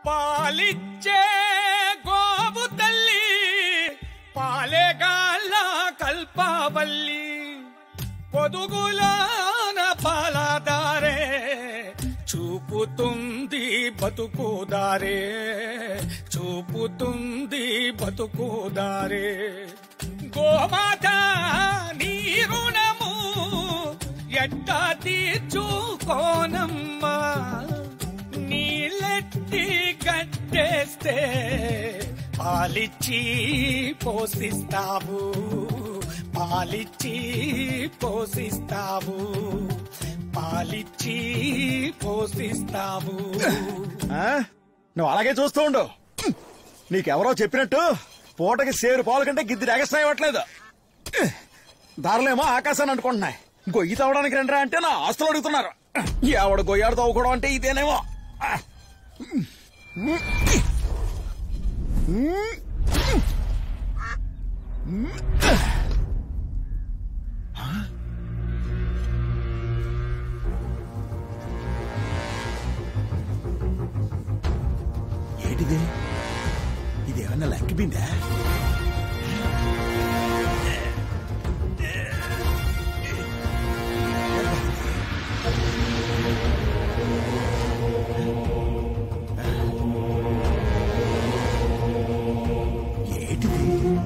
పాలిచ్చే గోవు తల్లి పాలేగాళ్ళ కల్పవల్లి పొదుగులాన పాలదారే చూపుతుంది బతుకుదారే చూపుతుంది బతుకుదారే గోమాత నీ రుణము ఎట్టా తీర్చుకోనమ్మా నీళ్ళెట్టి కట్టేస్తే పాలిచ్చి పోషిస్తావు పాలిచ్చి పోషిస్తావు పాలిచ్చి పోషిస్తావు ఆ? నువ్వు అలాగే చూస్తూ ఉండు నీకెవరో చెప్పినట్టు పూటకి సేరు పాలు కంటే గిద్ది ఎగస్ట్రా ఇవ్వట్లేదు ధరలేమో ఆకాశాన్ని అనుకుంటున్నాయి గొయ్యి తవ్వడానికి రండిరా అంటే నా ఆస్తులు అడుగుతున్నారు ఎవడు గొయ్యాడు తవ్వుకోవడం అంటే ఇదేనేమో ఏంటిది ఇదేమన్నా లంకిపోయిందా ఏంటిది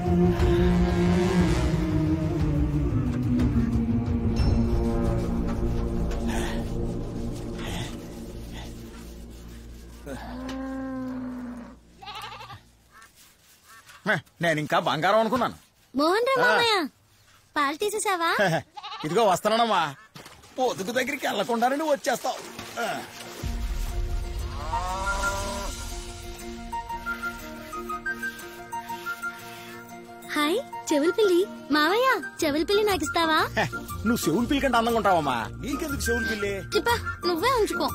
నేను ఇంకా బంగారం అనుకున్నాను మోహన్ రా మామయ్య పాలు తీసేసావా ఇదిగో వస్తానమ్మా పొదుగు దగ్గరికి వెళ్లకుండానే నువ్వు వచ్చేస్తావు హాయ్ చెవుల పిల్లి మావయ్య చెవుల పిల్లి నాకు ఇస్తావా హే, నువ్వు చెవులు పిల్లి కంటే అందంగా ఉంటావమ్మా నీకెందుకు చెవులు పిల్లి చిప్పా నువ్వే ఉంచుకో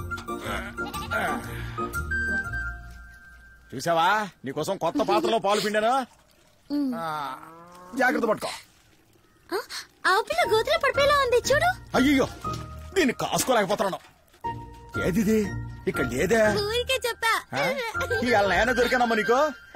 చూసావా నీకోసం కొత్త పాత్రలో పాలు పిండాను ఆ, జాగ్రత్త పట్టుకో ఆ, ఆ పిల్ల గోతులో పడిపోయేలా ఉంది చూడు అయ్యో దీన్ని కాసుకోలేకపోతున్నాను ఏది ఇది? ఇక్కడ లేదే ఊరికే చెప్పా ఆ? ఇవాళ నేను దొరికానమ్మా నీకు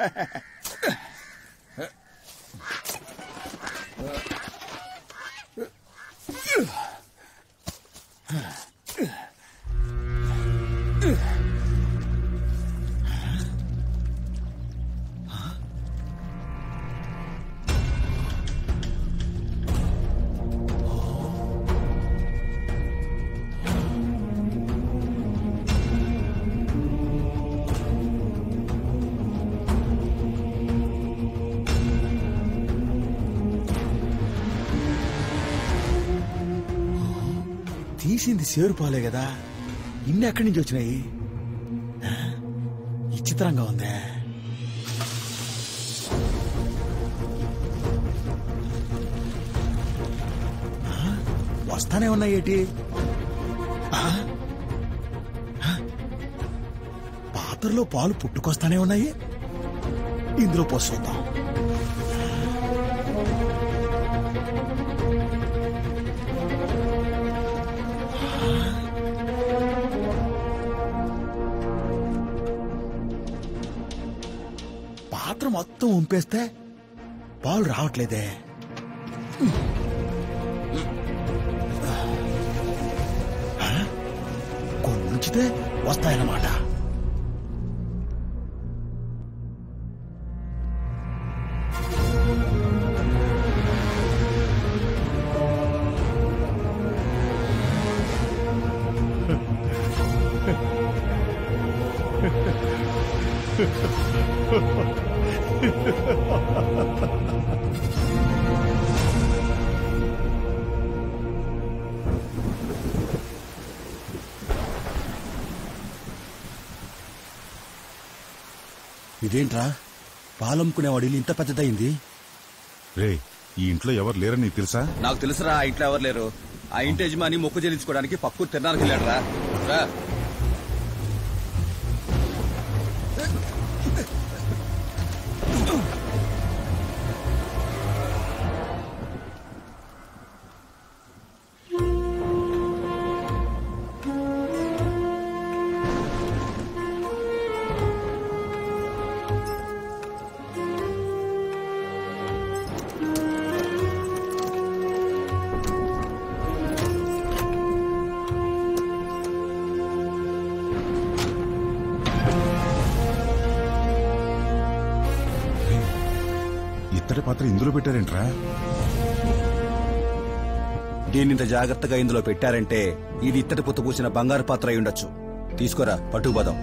తీసింది సేరు పాలే కదా ఇన్ని ఎక్కడి నుంచి వచ్చినాయి ఆ? విచిత్రంగా ఉందే ఆ? వస్తానే ఉన్నాయి ఏంటి ఆ? ఆ? పాత్రలో పాలు పుట్టుకొస్తానే ఉన్నాయి ఇందులో పోసుకుందాం పాత్ర మొత్తం ఉంపేస్తే పాలు రావట్లేదే ఆ? కొన్ని ఉంచితే వస్తాయన్నమాట ఇదేంట్రా పాలమ్ముకునేవాడు ఇల్లు ఇంత పెద్దదయింది రే ఈ ఇంట్లో ఎవరు లేరని నీకు తెలుసా నాకు తెలుసురా ఆ ఇంట్లో ఎవరు లేరు ఆ ఇంటి యజమాని మొక్కు చెల్లించుకోవడానికి పక్కు తిరణాలకు వెళ్ళాడురా రా ఇత్తడి పాత్ర ఇందులో పెట్టారేంట్రా దీన్ని ఇంత జాగ్రత్తగా ఇందులో పెట్టారంటే ఇది ఇత్తడి పుత్త పూసిన బంగారు పాత్ర అయి ఉండొచ్చు తీసుకోరా పట్టుకుపోదాం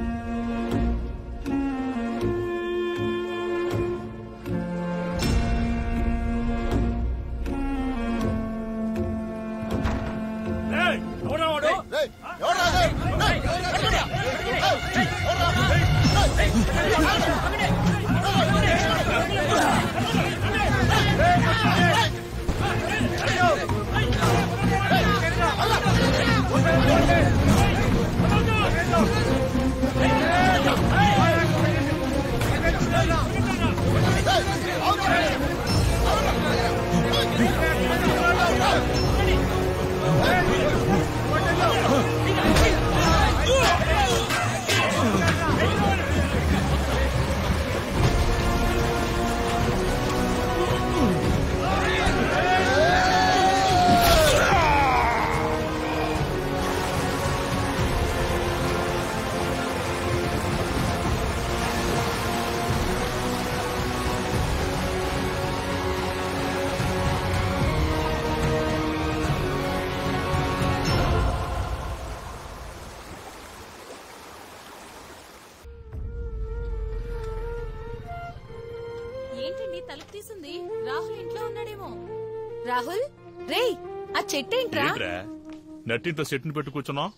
ఏంటండి తలుపు తీసింది రాహుల్ ఇంట్లో ఉన్నాడేమో రాహుల్ రేయ్ ఆ చెట్టు ఏంట్రా ఏంట్రా నట్టింట్లో సెట్ని పెట్టు కూర్చున్నావు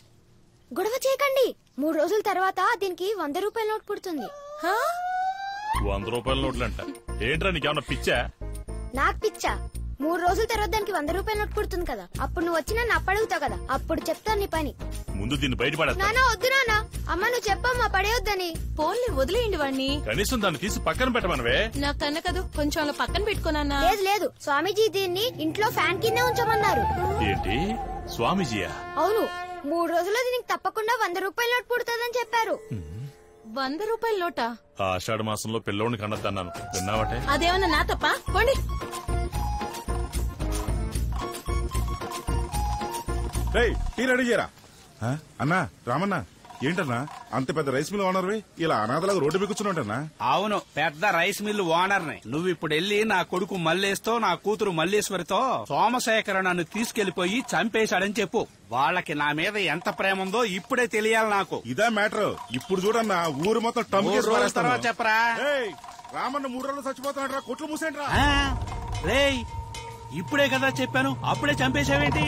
గొడవ చేయకండి మూడు రోజుల తర్వాత దీనికి వంద రూపాయల నోట్ పుడుతుంది హా? వంద రూపాయల నోట్లంట ఏంట్రా నీకేమన్నా పిచ్చా నాకు పిచ్చా మూడు రోజుల తర్వాత దానికి వంద రూపాయల నోట్ పుడుతుంది కదా అప్పుడు నువ్వు వచ్చి నన్ను అప్పడుగుతావు కదా అప్పుడు చెప్తాను నీ పని ముందు దీన్ని బయటపడేస్తా నానా వద్దు నానా అమ్మ నువ్వు చెప్పమ్మా పడేయొద్దని పోన్లే వదిలేయండి వాణ్ణి కనీసం దాన్ని తీసి పక్కన పెట్టమనవే నా కన్న కదూ కొంచెం అలా పక్కన పెట్టుకున్నానా లేదు లేదు స్వామీజీ దీన్ని ఇంట్లో ఫ్యాన్ కిందే ఉంచమన్నారు ఏంటి స్వామీజీయా అవును మూడు రోజుల్లో దీనికి తప్పకుండా వంద రూపాయల నోట్ పుడుతుందని చెప్పారు వంద రూపాయల నోటా ఆ ఆషాఢ మాసంలో పిల్లోడిని కన్నద్దన్నాను విన్నావటే అదేమన్నా నా తప్ప పోండి రేయ్ టీ రెడీ చేయరా ఆ? అన్నా రామన్నా ఏంటన్నా అంత పెద్ద రైస్ మిల్ ఓనర్వి ఇలా అనాథలాగా రోడ్డు మీద కూర్చున్నావుంటన్నా అవును పెద్ద రైస్ మిల్లు ఓనర్ని నువ్వు ఇప్పుడు వెళ్ళి నా కొడుకు మల్లేస్తో నా కూతురు మల్లేశ్వరితో సోమశేఖర నన్ను తీసుకెళ్లిపోయి చంపేశాడని చెప్పు వాళ్ళకి నా మీద ఎంత ప్రేమ ఉందో ఇప్పుడే తెలియాలి నాకు ఇదా మ్యాటర్ ఇప్పుడు చూడన్నా ఊరు మొత్తం టమ్ మూడు రోజుల తర్వాత చెప్పరా రామన్న మూడు రోజులు చచ్చిపోతున్నాడు కొట్లు మూసేంట్రా ఆ? రేయ్ ఇప్పుడే కదా చెప్పాను అప్పుడే చంపేశావేంటి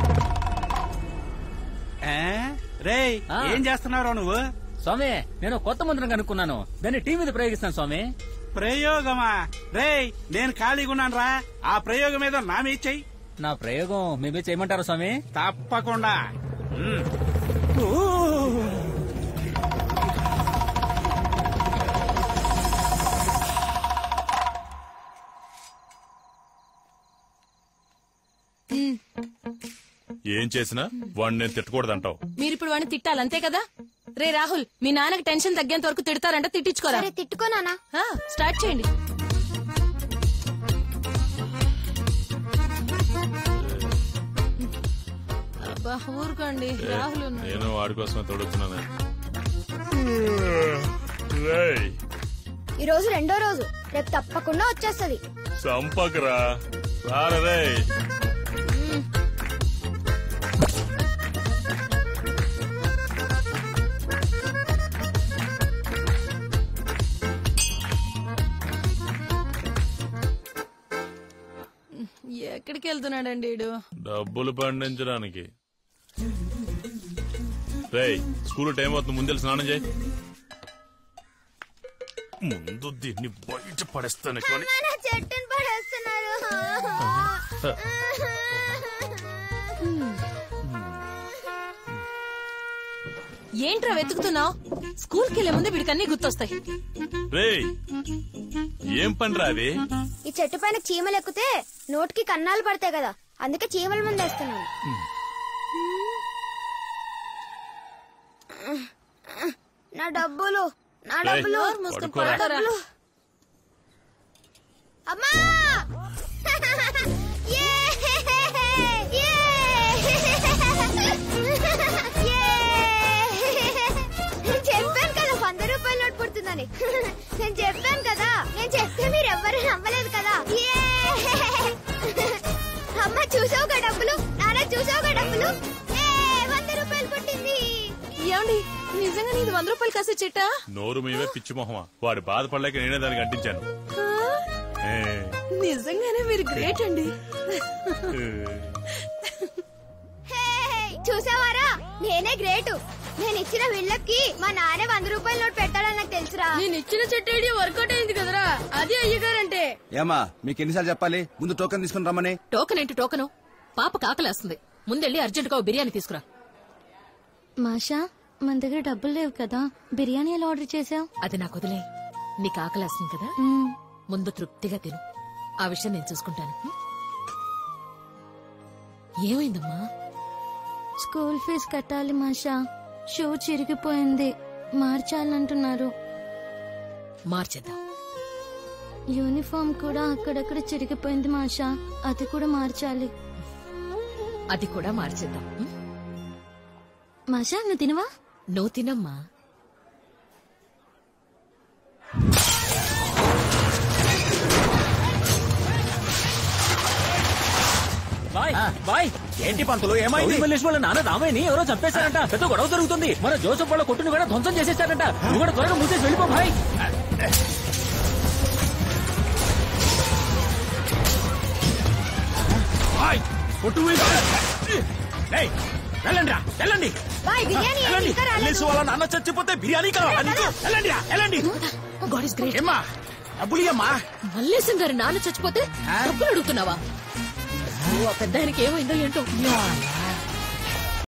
ఆ? రేయ్ ఏం చేస్తున్నావు నువ్వు స్వామి నేను కొత్త మంత్రం కనుక్కున్నాను దాన్ని టీ మీద ప్రయోగిస్తాను స్వామి ప్రయోగమా రేయ్ నేను ఖాళీగా ఉన్నాను రా ఆ ప్రయోగం ఏదో నా మీద చెయ్యి నా ప్రయోగం మేమే చేయమంటారా స్వామి తప్పకుండా ఉమ్. ఏం చేసినా వాడిని నేను తిట్టకూడదంటావు మీరు ఇప్పుడు వాడిని తిట్టాలి అంతే కదా రే రాహుల్ మీ నాన్నకి టెన్షన్ తగ్గేంత వరకు తిడతారంట తిట్టించుకోరా సరే తిట్టుకో నానా ఆ, స్టార్ట్ చేయండి అబ్బా ఊరుకోండి రాహుల్ ఉన్నాడు. నేను వాడి కోసమే తొడుగుతున్నాను రేయ్ ఈ రోజు రెండో రోజు రేపు తప్పకుండా వచ్చేస్తది చంపకరా రారా రేయ్ ఎక్కడికి వెళ్తున్నాడండి వీడు డబ్బులు పండించడానికి రేయ్ స్కూల్ టైం అవుతుంది ముందు వెళ్ళి స్నానం చేయి ముందు దీన్ని బయట పడేస్తాను కానీ నాన్న చెట్టుని పడేస్తున్నారు ఏంట్రా వెతుకుతున్నావు స్కూల్ కి వెళ్లే ముందే వీడికి అన్ని గుర్తొస్తాయి రేయ్ ఏం పని రాది ఈ చెట్టు పైన చీమలు ఎక్కితే నోటికి కన్నాలు పడతాయి కదా అందుకే చీమల ముందు వేస్తున్నాను నా డబ్బులు నా రేయ్, డబ్బులు నోరు మూసుకొని పడుకోరా. పడుకోరా. డబ్బులు అమ్మా యే! యే! యే! చెప్పాను కదా వంద రూపాయల నోట్ పుడుతుందని అని నేను చెప్పాను కదా నేను చెప్తే మీరు ఎవ్వరూ నమ్మలేదు కదా యే! అమ్మ చూసావుగా డబ్బులు నాన్న చూసావుగా డబ్బులు ఏ, వంద రూపాయలు పుట్టింది ఏమండి నిజంగా నీది వంద రూపాయలు కాసే చెట్టా నోరు మీవే పిచ్చి మొహమా వాడు బాధపడలేక నేనే దానికి అంటించాను ఏ, నిజంగానే మీరు గ్రేట్ అండి ఏ. హే, చూసావారా నేనే గ్రేటు నేను ఇచ్చిన వీళ్ళకి మా నాన్న వంద రూపాయల నోట్ పెట్టాలని నాకు తెలుసురా నేను ఇచ్చిన చెట్టు ఐడియా వర్కౌట్ అయింది కదరా అది అయ్యగారంటే ఏమా మీకు ఎన్నిసార్లు చెప్పాలి ముందు టోకెన్ తీసుకుని రమ్మని టోకెన్ ఏంటి టోకెను పాప కాకలేస్తుంది ముందెళ్ళి అర్జెంట్ గా ఓ బిర్యానీ తీసుకురా మాషా మన దగ్గర డబ్బులు లేవు కదా బిర్యానీ ఎలా ఆర్డర్ చేసావు అది నాకు వదిలే నీకు ఆకలేస్తుంది కదా ముందు తృప్తిగా తిను ఆ విషయం నేను చూసుకుంటాను హ్మ్? ఏమైందమ్మా స్కూల్ ఫీజు కట్టాలి మాషా షూ చిరిగిపోయింది మార్చాలంటున్నారు మార్చేద్దాం యూనిఫామ్ కూడా అక్కడక్కడ చిరిగిపోయింది మాషా అది కూడా మార్చాలి అది కూడా మార్చేద్దాం హ్మ్? మాషా నువ్వు తినవా నువ్వు తినమ్మా బాయ్ బాయ్ ఏంటి పంతులు ఏమైంది గౌరీ మల్లేష్ వాళ్ళ నాన్న రామయ్యని ఎవరో చంపేశారంట పెద్ద గొడవ జరుగుతుంది మన జోసఫ్ వాళ్ళ కొట్టును కూడా ధ్వంసం చేసేసారంట నువ్వు కూడా త్వరగా మూసేసి వెళ్ళిపో భాయ్ బాయ్, కొట్టు ఏయ్, వెళ్ళండి రా వెళ్ళండి బాయ్ బిర్యానీ ఏం వెళ్ళండి ఇంకా రాలేదు. మల్లేష్ వాళ్ళ నాన్న చచ్చిపోతే బిర్యానీ కావాలా నీకు? వెళ్ళండి రా వెళ్ళండి గాడ్ ఇస్ గ్రేట్ ఏమ్మా డబ్బులు ఇయ్యమ్మా మల్లేశం గారి నాన్న చచ్చిపోతే డబ్బులు అడుగుతున్నావా ఓ, ఆ పెద్ద ఆయనకి ఏమైందో ఏంటో